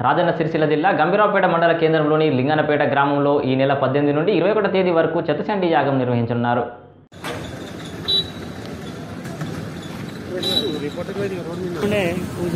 రాజన్న సిరిసిల్ల జిల్లా గంభీరావుపేట మండల కేంద్రంలోని లింగనపేట గ్రామంలో ఈ నెల పద్దెనిమిది నుండి ఇరవై ఒకటో తేదీ వరకు చెత్తచండీ యాగం నిర్వహించనున్నారు పూజ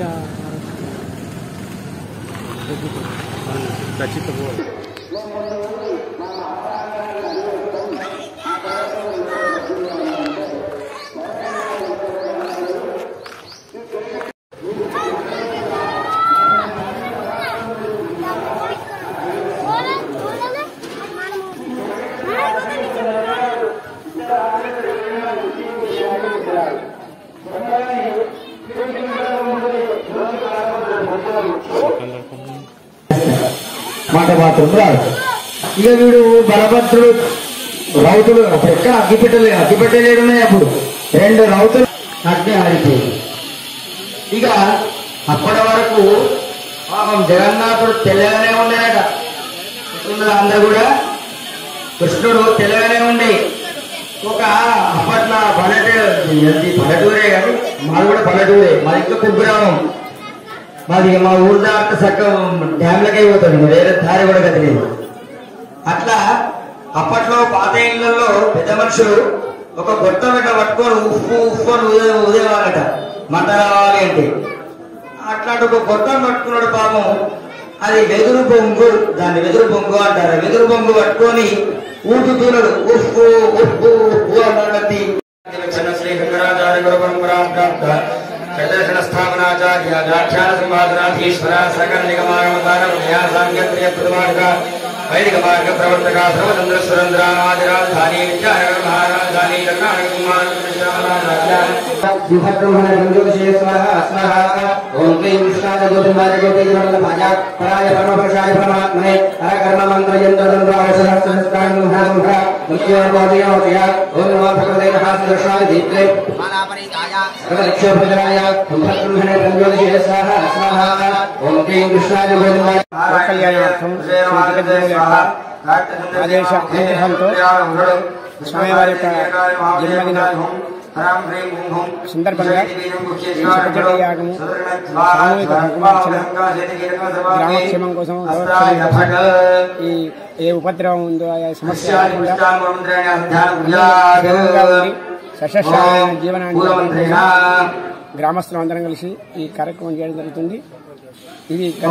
మాట మాత్రం రాదు ఇక వీడు బలభద్రుడు రౌతులు అప్పుడు ఎక్కడ అగ్గిపెట్టలే అగ్గిపెట్టలేడు ఉన్నాయి అప్పుడు రెండు రౌతులు అగ్ని ఆడిపోయింది ఇక అప్పటి వరకు పాపం జగన్నాథుడు తెల్లగానే ఉండేనట చూస్తున్నారు అందరు కూడా కృష్ణుడు తెల్లగానే ఉండే ఒక అప్పట్లో పల్లెటూరు ఇది పల్లెటూరే కానీ మాది కూడా పల్లెటూరే మాది ఇంకా కుగ్రామం మాది మా ఊరు దాకా సగం డ్యామ్లకే పోతుంది ఇంకా వేరే దారి కూడా గతి లేదు అట్లా అప్పట్లో పాత ఇళ్లలో పెద్ద మనుషులు ఒక గొట్టం ఇట్లా పట్టుకొని ఉప్పు ఉప్పు అని ఉదే ఉదేవాలట మంట రావాలి అంటే అట్లాంటి ఒక గొట్టం పట్టుకున్నాడు పాపం అది వెదురు బొంగు దాన్ని వెదురు బొంగు అంటారు వెదురు బొంగు పట్టుకొని ఊటుతున్నాడు ఉప్పు ఉప్పు ఉప్పు అన్నది శ్రీ శంకరాచార్య గురు పరంపరా ప్రాప్త ప్రదర్శన స్థాపనాచార్య వ్యాఖ్యాన సింహాసనాధీశ్వర సకల నిగమాగమతార సాంగత్రియ ప్రతిమార్గ వైదిక మార్గ ప్రవర్తక సర్వచంద్ర సురేంద్రామాదిరాజధాని విద్యానగర మహారాజధాని కర్ణాటక విభద్రమణ గంగోదశే స్వహ స్వహ ఓం క్లీం కృష్ణాయ గోవిందాయ గోపీజనంద భాజా పరాయ పరమపురుషాయ పరమాత్మనే హర కర్మ మంత్ర యంత్ర తంత్రాయ సహస్రహస్రాయ మహాసంభ ముఖ్యోపయోగయ ఓం నమో భగవతే మహాసుదర్శనాయ దీప్తే సర్వలక్ష్యోపజనాయ విభద్రమణ గంగోదశే స్వహ స్వహ ఓం క్లీం కృష్ణాయ గోవిందాయ కళ్యాణార్థం శ్రీ జగద్గురు యొక్క ఆదేశ అనుగ్రహంతో స్వామివారి యొక్క జన్మదిన సందర్భంగా ఈ చక్కటి యాగము సామూహిక కుంకుమార్చన గ్రామక్షేమం కోసం సంరక్షణ ఈ ఏ ఉపద్రవం ఉందో ఆ సమస్య రాకుండా క్షేమంగా ఉండి సస్యశ్యామలమైన జీవనాన్ని గ్రామస్తులం అందరం కలిసి ఈ కార్యక్రమం చేయడం జరుగుతుంది ఇది గత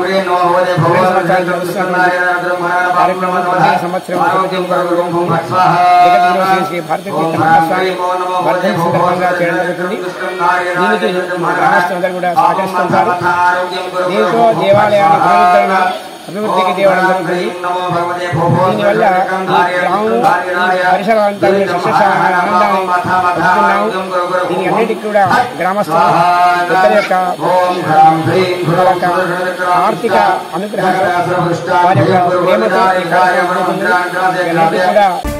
కార్యక్రమం ప్రధాన సంవత్సరం జగద్గురు శ్రీ శ్రీ భారతీయ మహాస్వామి వర్ధన సందర్భంగా చేయడం జరుగుతుంది దీనికి గ్రామస్తులందరూ కూడా సహకరిస్తుంటారు దీంతో దేవాలయాల పునరుద్ధరణ అభివృద్ధికి తేవడం జరుగుతుంది దీనివల్ల ఈ గ్రామం ఈ పరిసరాలంతా కూడా సస్యశ్యామలమైన ఆనందాన్ని పొందుతున్నాము దీని అన్నిటికీ కూడా గ్రామస్తులు పెద్దల యొక్క వాళ్ళ యొక్క ఆర్థిక అనుగ్రహంతో వారి యొక్క ప్రేమతో ఈ కార్యక్రమం జరుగుతుంది. వీళ్ళందరికీ కూడా